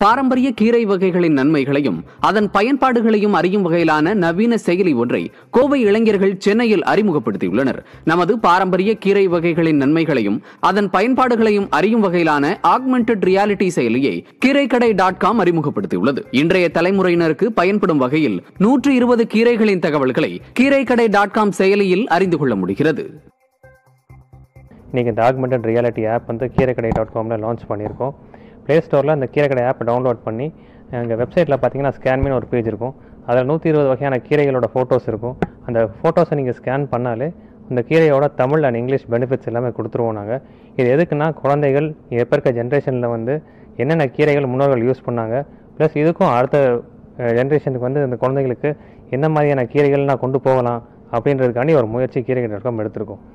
பாரம்பரிய கீரை வகைகளின் நன்மைகளையும் அதன் பயன்பாடுகளையும் அறியும் வகையிலான நவீன செயலி ஒன்றை கோவை இளைஞர்கள் சென்னையில் அறிமுகப்படுத்தியுள்ளனர் நமது பாரம்பரிய கீரை வகைகளின் நன்மைகளையும் அதன் பயன்பாடுகளையும் அறியும் வகையிலான ஆக்மெண்டட் ரியாலிட்டி செயலியை கீரைக்கடை டாட் காம் அறிமுகப்படுத்தியுள்ளது இன்றைய தலைமுறையினருக்கு பயன்படும் வகையில் நூற்று இருபது கீரைகளின் தகவல்களை கீரைக்கடை டாட் காம் செயலியில் அறிந்து கொள்ள முடிகிறது இன்றைக்கி இந்த ஆக்மெண்டட் ரியாலிட்டி ஆப் வந்து கீரைக்கடை டாட் காமில் லான்ச் பண்ணியிருக்கோம் ப்ளே ஸ்டோரில் அந்த கீரைக்கடை ஆப் டவுன்லோட் பண்ணி எங்கள் வெப்சைட்டில் பார்த்தீங்கன்னா ஸ்கேன்மின்னு ஒரு பேஜ் இருக்கும் அதில் நூற்றி இருபது வகையான கீரைகளோட ஃபோட்டோஸ் இருக்கும் அந்த ஃபோட்டோஸை நீங்கள் ஸ்கேன் பண்ணாலே அந்த கீரையோட தமிழ் அண்ட் இங்கிலீஷ் பெனிஃபிட்ஸ் எல்லாமே கொடுத்துருவோம் நாங்கள் இது எதுக்குன்னா குழந்தைகள் இப்போ இருக்க ஜென்ரேஷனில் வந்து என்னென்ன கீரைகள் முன்னோர்கள் யூஸ் பண்ணாங்க ப்ளஸ் இதுக்கும் அடுத்த ஜென்ரேஷனுக்கு வந்து இந்த குழந்தைகளுக்கு என்ன மாதிரியான கீரைகள் நான் கொண்டு போகலாம் அப்படின்றதுக்காண்டி ஒரு முயற்சி கீரைகள் டாட் காம் எடுத்திருக்கோம்